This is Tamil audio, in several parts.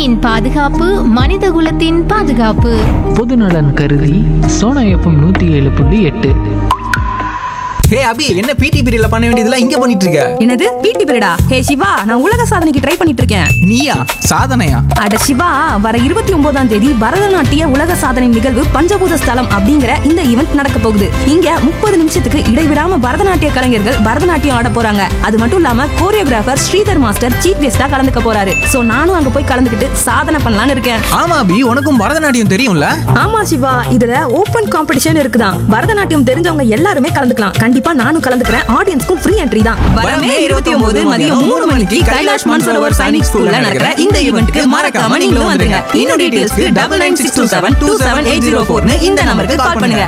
நாட்டின் பாதுகாப்பு மனிதகுலத்தின் பாதுகாப்பு பொதுநலன் கருதி சோனா எஃப்எம் நூற்றி ஏழு புள்ளி எட்டு ஹே அபி என்ன பிடி பீரியட்ல பண்ண வேண்டியதெல்லாம் இங்க பண்ணிட்டு இருக்க என்னது பிடி பீரியடா ஹே சிவா நான் உலக சாதனைக்கு ட்ரை பண்ணிட்டு இருக்கேன் நீயா சாதனையா அட சிவா வர இருபத்தி ஒன்பதாம் தேதி பரதநாட்டிய உலக சாதனை நிகழ்வு பஞ்சபூத ஸ்தலம் அப்படிங்கிற இந்த ஈவெண்ட் நடக்க போகுது இங்க முப்பது நிமிஷத்துக்கு இடைவிடாம பரதநாட்டிய கலைஞர்கள் பரதநாட்டியம் ஆட போறாங்க அது மட்டும் இல்லாம கோரியோகிராஃபர் ஸ்ரீதர் மாஸ்டர் சீஃப் கெஸ்டா கலந்துக்க போறாரு சோ நானும் அங்க போய் கலந்துக்கிட்டு சாதனை பண்ணலாம்னு இருக்கேன் ஆமா அபி உனக்கும் பரதநாட்டியம் தெரியும்ல ஆமா சிவா இதுல ஓபன் காம்படிஷன் இருக்குதான் பரதநாட்டியம் தெரிஞ்சவங்க எல்லாருமே கலந்துக்கலாம் கண்டிப்பா நானும் கலந்துக்கிறேன் ஆடியன்ஸ்க்கும் ஃப்ரீ என்ட்ரி தான் வரமே இருபத்தி ஒன்பது மதியம் மூணு மணிக்கு கைலாஷ் மான்சரோவர் சைனிக் ஸ்கூல்ல நடக்கிற இந்த ஈவெண்ட்க்கு மறக்காம நீங்களும் வந்துருங்க இன்னும் டீடைல்ஸ்க்கு double nine six two seven two seven eight zero ஃபோர்னு இந்த நம்பருக்கு கால் பண்ணுங்க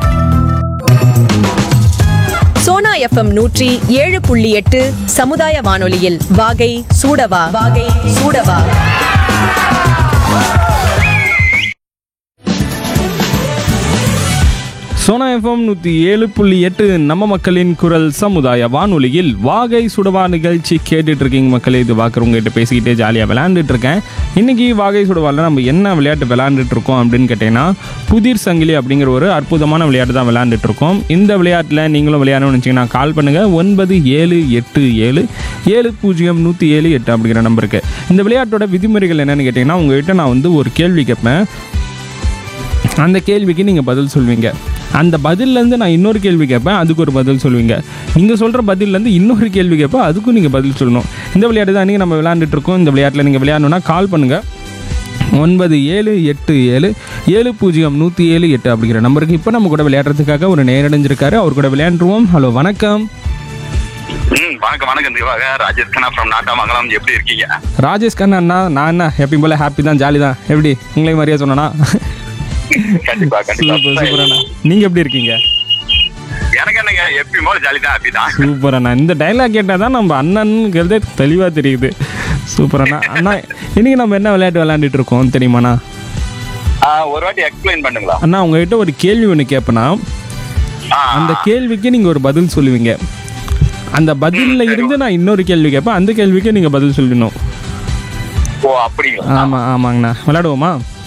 சோனா எஃப்எம் நூற்றி ஏழு புள்ளி எட்டு சமுதாய வானொலியில் வாகை சூடவா வாகை சூடவா சோனா எஃப்எம் நூற்றி ஏழு புள்ளி எட்டு நம்ம மக்களின் குரல் சமுதாய வானொலியில் வாகை சுடவா நிகழ்ச்சி கேட்டுட்டு இருக்கீங்க மக்களே இது பார்க்குறவங்ககிட்ட பேசிக்கிட்டே ஜாலியாக விளையாண்டுட்டு இருக்கேன் இன்னைக்கு வாகை சுடவாவில் நம்ம என்ன விளையாட்டு விளையாண்டுட்டு இருக்கோம் அப்படின்னு கேட்டிங்கன்னா புதிர் சங்கிலி அப்படிங்கிற ஒரு அற்புதமான விளையாட்டு தான் விளையாண்டுட்டு இருக்கோம் இந்த விளையாட்டில் நீங்களும் விளையாடணும்னு வச்சிங்கன்னா கால் பண்ணுங்கள் ஒன்பது ஏழு எட்டு ஏழு ஏழு பூஜ்ஜியம் நூற்றி ஏழு எட்டு அப்படிங்கிற நம்பருக்கு இந்த விளையாட்டோட விதிமுறைகள் என்னென்னு கேட்டிங்கன்னா உங்ககிட்ட நான் வந்து ஒரு கேள்வி கேட்பேன் அந்த கேள்விக்கு நீங்கள் பதில் சொல்வீங்க அந்த பதில்லேருந்து நான் இன்னொரு கேள்வி கேட்பேன் அதுக்கு ஒரு பதில் சொல்வீங்க நீங்கள் சொல்கிற பதில்லேருந்து இன்னொரு கேள்வி கேட்பேன் அதுக்கும் நீங்கள் பதில் சொல்லணும் இந்த விளையாட்டு தான் நீங்கள் நம்ம விளையாண்டுட்டு இருக்கோம் இந்த விளையாட்டில் நீங்கள் விளையாடணுன்னா கால் பண்ணுங்கள் ஒன்பது ஏழு எட்டு ஏழு ஏழு பூஜ்ஜியம் நூற்றி ஏழு எட்டு அப்படிங்கிற நம்பருக்கு இப்போ நம்ம கூட விளையாடுறதுக்காக ஒரு நேரடைஞ்சிருக்காரு அவர் கூட விளையாண்டுருவோம் ஹலோ வணக்கம் ம் வணக்கம் வணக்கம் திவாக ராஜேஷ் கண்ணா ஃப்ரம் நாட்டாமங்கலம் எப்படி இருக்கீங்க ராஜேஷ் கண்ணா அண்ணா நான் என்ன எப்பயும் போல் ஹாப்பி தான் ஜாலி தான் எப்படி உங்களே மாதிரியா சொன்னனா கண்டிப்பா கண்டிப்பா சூப்பர் சூப்பர் அண்ணா நீங்கள் எப்படி இருக்கீங்க எனக்கு என்னங்க எப்பயும் போல ஜாலி தான் ஹாப்பி தான் சூப்பர் அண்ணா இந்த டைலாக் கேட்டால் தான் நம்ம அண்ணனுங்கிறதே தெளிவாக தெரியுது சூப்பர் அண்ணா அண்ணா இன்னைக்கு நம்ம என்ன விளையாட்டு விளையாண்டுட்டு இருக்கோம் தெரியுமாண்ணா ஆ, ஒரு வாட்டி எக்ஸ்பிளைன் பண்ணுங்களா அண்ணா உங்ககிட்ட ஒரு கேள்வி ஒன்று கேட்பேனா ஆ, அந்த கேள்விக்கு நீங்கள் ஒரு பதில் சொல்லுவீங்க அந்த பதிலில் இருந்து நான் இன்னொரு கேள்வி கேட்பேன் அந்த கேள்விக்கு நீங்கள் பதில் சொல்லணும் ஓ அப்படிங்களா ஆமாம் ஆமாங்கண்ணா விளையாடுவோமா